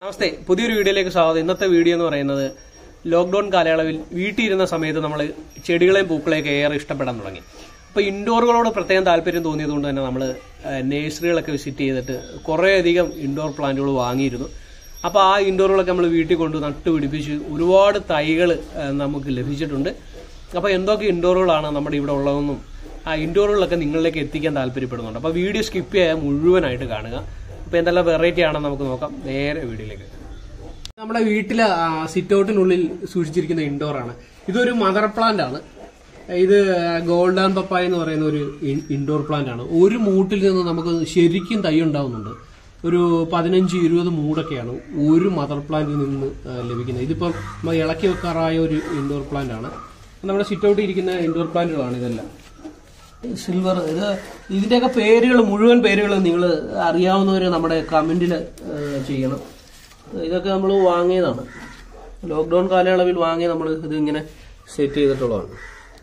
നമസ്തേ പുതിയൊരു വീഡിയോയിലേക്ക് സ്വാഗതം ഇന്നത്തെ വീഡിയോ എന്ന് പറയുന്നത് ലോക്ക്ഡൌൺ കാലയളവിൽ വീട്ടിലിരുന്ന സമയത്ത് നമ്മൾ ചെടികളെയും പൂക്കളെയൊക്കെ ഏറെ ഇഷ്ടപ്പെടാൻ തുടങ്ങി അപ്പോൾ ഇൻഡോറുകളോട് പ്രത്യേകം താല്പര്യം തോന്നിയതുകൊണ്ട് തന്നെ നമ്മൾ നേഴ്സറികളൊക്കെ വിസിറ്റ് ചെയ്തിട്ട് കുറേയധികം ഇൻഡോർ പ്ലാന്റുകൾ വാങ്ങിയിരുന്നു അപ്പോൾ ആ ഇൻഡോറുകളൊക്കെ നമ്മൾ വീട്ടിൽ കൊണ്ട് നട്ടുപിടിപ്പിച്ച് ഒരുപാട് തൈകൾ നമുക്ക് ലഭിച്ചിട്ടുണ്ട് അപ്പോൾ എന്തൊക്കെ ഇൻഡോറുകളാണ് നമ്മുടെ ഇവിടെ ഉള്ളതെന്നും ആ ഇൻഡോറുകളൊക്കെ നിങ്ങളിലേക്ക് എത്തിക്കാൻ താല്പര്യപ്പെടുന്നുണ്ട് അപ്പോൾ വീഡിയോ സ്കിപ്പ് ചെയ്യാൻ മുഴുവനായിട്ട് കാണുക അപ്പോൾ എന്തെല്ലാം വെറൈറ്റി ആണെന്ന് നമുക്ക് നോക്കാം നേരെ വീഡിയോയിലേക്ക് നമ്മുടെ വീട്ടിലെ സിറ്റ് ഔട്ടിനുള്ളിൽ സൂക്ഷിച്ചിരിക്കുന്ന ഇൻഡോർ ആണ് ഇതൊരു മദർ പ്ലാന്റ് ആണ് ഇത് ഗോൾഡ് ആൻഡ് പപ്പായ എന്ന് പറയുന്ന ഒരു ഇൻഡോർ പ്ലാന്റ് ആണ് ഒരു മൂട്ടിൽ നിന്ന് നമുക്ക് ശരിക്കും തൈ ഉണ്ടാവുന്നുണ്ട് ഒരു പതിനഞ്ച് ഇരുപത് മൂടൊക്കെയാണ് ഒരു മദർ പ്ലാന്റിൽ നിന്ന് ആ, ലഭിക്കുന്നത് ഇതിപ്പം നമ്മൾ ഇളക്കി വെക്കാറായ ഒരു ഇൻഡോർ പ്ലാന്റ് ആണ് നമ്മുടെ സിറ്റ് ഔട്ടിൽ ഇരിക്കുന്ന ഇൻഡോർ പ്ലാന്റുകളാണ് ഇതെല്ലാം സിൽവർ ഇത് ഇതിന്റെയൊക്കെ പേരുകൾ മുഴുവൻ പേരുകൾ നിങ്ങൾ അറിയാവുന്നവർ നമ്മുടെ കമന്റിൽ ചെയ്യണം ഇതൊക്കെ നമ്മൾ വാങ്ങിയതാണ് ലോക്ക്ഡൌൺ കാലയളവിൽ വാങ്ങി നമ്മൾ ഇത് ഇങ്ങനെ സെറ്റ് ചെയ്തിട്ടുള്ളതാണ്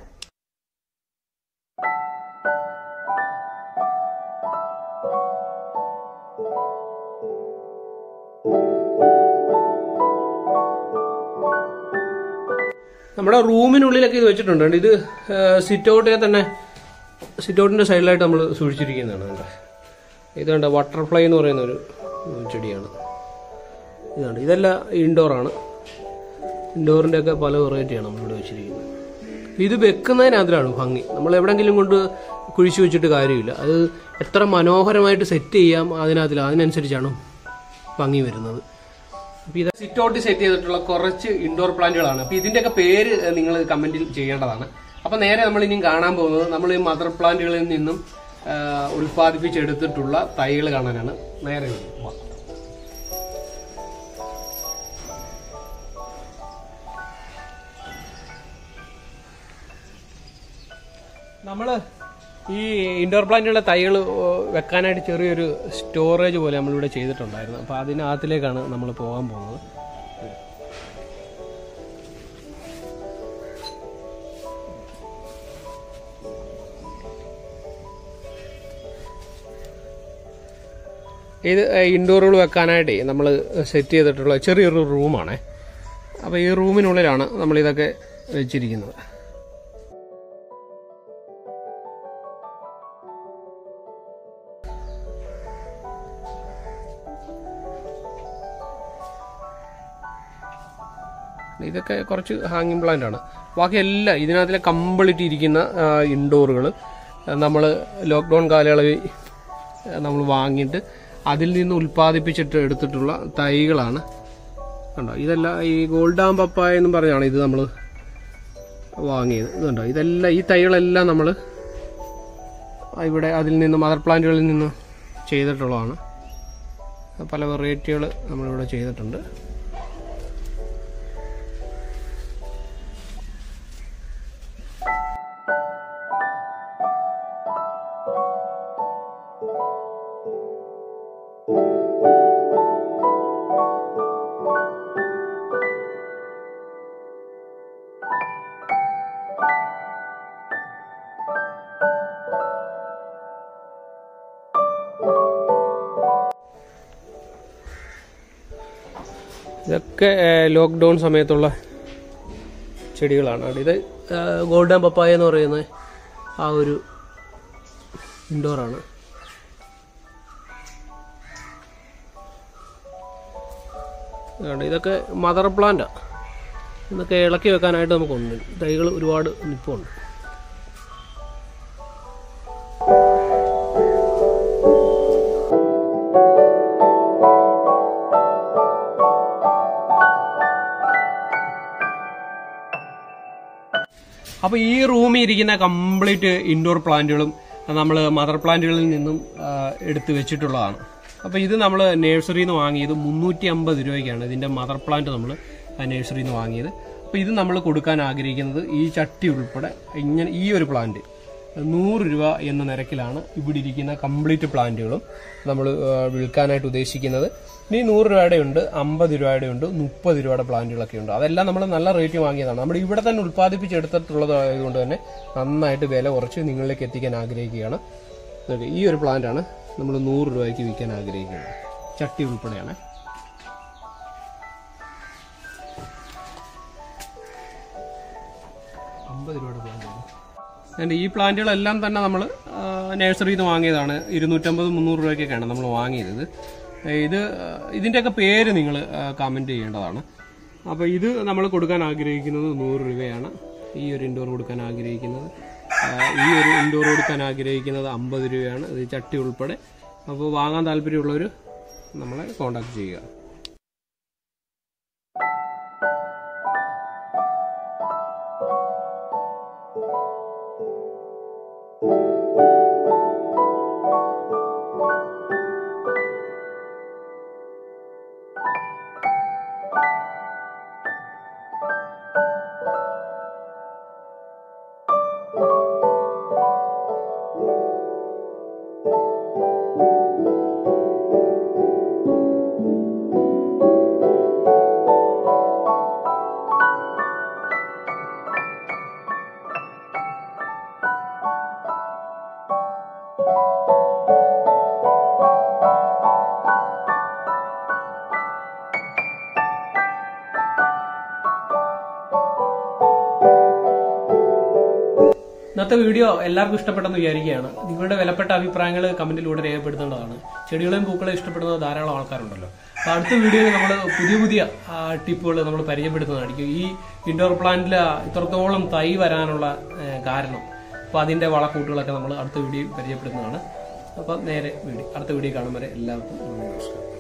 നമ്മുടെ റൂമിനുള്ളിലൊക്കെ ഇത് വെച്ചിട്ടുണ്ട് കണ്ടോ? ഇത് സിറ്റ് ഔട്ടിലെ തന്നെ സിറ്റ് ഔട്ടിന്റെ സൈഡിലായിട്ട് നമ്മൾ സൂക്ഷിച്ചിരിക്കുന്നതാണ് കണ്ടോ? ഇത് കണ്ട ബട്ടർഫ്ലൈ എന്ന് പറയുന്ന ഒരു ഉം, ചെടിയാണ് ഇതാണ് ഇതെല്ലാം ഇൻഡോർ ആണ് ഇൻഡോറിന്റെ ഒക്കെ പല വെറൈറ്റിയാണ് നമ്മളിവിടെ വെച്ചിരിക്കുന്നത് ഇത് വെക്കുന്നതിനകത്തിലാണ് ഭംഗി നമ്മൾ എവിടെങ്കിലും കൊണ്ട് കുഴിച്ചു വെച്ചിട്ട് കാര്യമില്ല അത് എത്ര മനോഹരമായിട്ട് സെറ്റ് ചെയ്യാം അതിനകത്തിൽ അതിനനുസരിച്ചാണ് ഭംഗി വരുന്നത് അപ്പൊ ഇത് സിറ്റ് ഔട്ട് സെറ്റ് ചെയ്തിട്ടുള്ള കുറച്ച് ഇൻഡോർ പ്ലാന്റുകളാണ് അപ്പൊ ഇതിന്റെയൊക്കെ പേര് നിങ്ങൾ കമന്റിൽ ചെയ്യേണ്ടതാണ് അപ്പൊ നേരെ നമ്മൾ ഇനി കാണാൻ പോകുന്നത് നമ്മൾ ഈ മദർ പ്ലാന്റുകളിൽ നിന്നും ആ, ഉൽപ്പാദിപ്പിച്ചെടുത്തിട്ടുള്ള തൈകൾ കാണാനാണ് നേരെ പോവാം. നമ്മള് ഈ ഇൻഡോർ പ്ലാന്റുകളുടെ തൈകൾ വെക്കാനായിട്ട് ചെറിയൊരു സ്റ്റോറേജ് പോലെ നമ്മളിവിടെ ചെയ്തിട്ടുണ്ടായിരുന്നു അപ്പൊ അതിനകത്തിലേക്കാണ് നമ്മൾ പോകാൻ പോകുന്നത് ഇത് ഇൻഡോറുകൾ വെക്കാനായിട്ട് നമ്മൾ സെറ്റ് ചെയ്തിട്ടുള്ള ചെറിയൊരു റൂമാണേ അപ്പോൾ ഈ റൂമിനുള്ളിലാണ് നമ്മളിതൊക്കെ വെച്ചിരിക്കുന്നത് ഇതൊക്കെ കുറച്ച് ഹാങ്ങിങ് പ്ലാന്റ് ആണ് ബാക്കി എല്ലാം ഇതിനകത്തിലെ കംപ്ലീറ്റ് ഇരിക്കുന്ന ഇൻഡോറുകൾ നമ്മൾ ലോക്ക്ഡൗൺ കാലയളവിൽ നമ്മൾ വാങ്ങിയിട്ട് അതിൽ നിന്ന് ഉൽപ്പാദിപ്പിച്ചിട്ട് എടുത്തിട്ടുള്ള തൈകളാണ് കണ്ടോ ഇതെല്ലാം ഈ ഗോൾഡാം പപ്പായ എന്നും പറഞ്ഞാണ് ഇത് നമ്മൾ വാങ്ങിയത് ഇതുണ്ടോ ഇതെല്ലാം ഈ തൈകളെല്ലാം നമ്മൾ ഇവിടെ അതിൽ നിന്ന് മദർ പ്ലാന്റുകളിൽ നിന്ന് ചെയ്തിട്ടുള്ളതാണ് പല വെറൈറ്റികൾ നമ്മളിവിടെ ചെയ്തിട്ടുണ്ട് ഇതൊക്കെ ലോക്ക്ഡൗൺ സമയത്തുള്ള ചെടികളാണ് ഇത് ഗോൾഡൻ പപ്പായ എന്ന് പറയുന്ന ആ ഒരു ഇൻഡോറാണ് അതുകൊണ്ട് ഇതൊക്കെ മദർ പ്ലാന്റാ ഇതൊക്കെ ഇളക്കി വെക്കാനായിട്ട് നമുക്കുണ്ട് തൈകൾ ഒരുപാട് നിപ്പുണ്ട് അപ്പോൾ ഈ റൂമിൽ ഇരിക്കുന്ന കംപ്ലീറ്റ് ഇൻഡോർ പ്ലാന്റുകളും നമ്മൾ മദർ പ്ലാന്റുകളിൽ നിന്നും ആ, എടുത്ത് വെച്ചിട്ടുള്ളതാണ് അപ്പോൾ ഇത് നമ്മൾ നഴ്സറിയിൽ നിന്ന് വാങ്ങിയത് മുന്നൂറ്റി അമ്പത് രൂപയ്ക്കാണ് ഇതിന്റെ മദർ പ്ലാന്റ് നമ്മൾ നഴ്സറിയിൽ നിന്ന് വാങ്ങിയത് അപ്പോൾ ഇത് നമ്മൾ കൊടുക്കാൻ ആഗ്രഹിക്കുന്നത് ഈ ചട്ടി ഉൾപ്പെടെ ഇങ്ങനെ ഈ ഒരു പ്ലാന്റ് നൂറ് രൂപ എന്ന നിരക്കിലാണ് ഇവിടെ ഇരിക്കുന്ന കംപ്ലീറ്റ് പ്ലാന്റുകളും നമ്മൾ വിൽക്കാനായിട്ട് ഉദ്ദേശിക്കുന്നത് ഇനി നൂറ് രൂപയുടെ ഉണ്ട് അമ്പത് രൂപയുടെ ഉണ്ട് മുപ്പത് രൂപയുടെ പ്ലാന്റുകളൊക്കെ ഉണ്ട് അതെല്ലാം നമ്മൾ നല്ല റേറ്റ് വാങ്ങിയതാണ് നമ്മൾ ഇവിടെ തന്നെ ഉൽപ്പാദിപ്പിച്ചെടുത്തിട്ടുള്ളതായതുകൊണ്ട് തന്നെ നന്നായിട്ട് വില കുറച്ച് നിങ്ങളിലേക്ക് എത്തിക്കാൻ ആഗ്രഹിക്കുകയാണ് ഇതൊക്കെ ഈ ഒരു പ്ലാന്റ് ആണ് നമ്മൾ നൂറ് രൂപയ്ക്ക് വിൽക്കാൻ ആഗ്രഹിക്കുന്നത് ചട്ടി ഉൾപ്പെടെയാണ് അമ്പത് രൂപയുടെ പ്ലാന്റ് ആൻഡ് ഈ പ്ലാന്റുകളെല്ലാം തന്നെ നമ്മൾ നഴ്സറിയിൽ നിന്ന് വാങ്ങിയതാണ് ഇരുന്നൂറ്റമ്പത് മുന്നൂറ് രൂപയ്ക്കൊക്കെയാണ് നമ്മൾ വാങ്ങിയത് ഇത് ആ, ഇതിൻ്റെയൊക്കെ പേര് നിങ്ങൾ കമൻറ്റ് ചെയ്യേണ്ടതാണ് അപ്പോൾ ഇത് നമ്മൾ കൊടുക്കാൻ ആഗ്രഹിക്കുന്നത് നൂറ് രൂപയാണ് ഈ ഒരു ഇൻഡോർ കൊടുക്കാൻ ആഗ്രഹിക്കുന്നത് ആ, ഈ ഒരു ഇൻഡോർ കൊടുക്കാൻ ആഗ്രഹിക്കുന്നത് അമ്പത് രൂപയാണ് ഇത് ചട്ടി ഉൾപ്പെടെ അപ്പോൾ വാങ്ങാൻ താല്പര്യമുള്ളവർ നമ്മളെ കോൺടാക്ട് ചെയ്യുക ഇന്നത്തെ വീഡിയോ എല്ലാവർക്കും ഇഷ്ടപ്പെട്ടെന്ന് വിചാരിക്കുകയാണ് നിങ്ങളുടെ വിലപ്പെട്ട അഭിപ്രായങ്ങൾ കമന്റിലൂടെ രേഖപ്പെടുത്തേണ്ടതാണ് ചെടികളെയും പൂക്കളെയും ഇഷ്ടപ്പെടുന്ന ധാരാളം ആൾക്കാരുണ്ടല്ലോ അപ്പൊ അടുത്ത വീഡിയോയിൽ നമ്മൾ പുതിയ പുതിയ ടിപ്പുകൾ നമ്മൾ പരിചയപ്പെടുത്തുന്നതായിരിക്കും ഈ ഇൻഡോർ പ്ലാന്റിൽ ഇത്രത്തോളം തൈ വരാനുള്ള ഏ, കാരണം അപ്പൊ അതിന്റെ വളക്കൂട്ടുകളൊക്കെ നമ്മൾ അടുത്ത വീഡിയോ പരിചയപ്പെടുന്നതാണ് അപ്പൊ നേരെ വീഡിയോ അടുത്ത വീഡിയോ കാണും വരെ എല്ലാവർക്കും നന്ദി നമസ്കാരം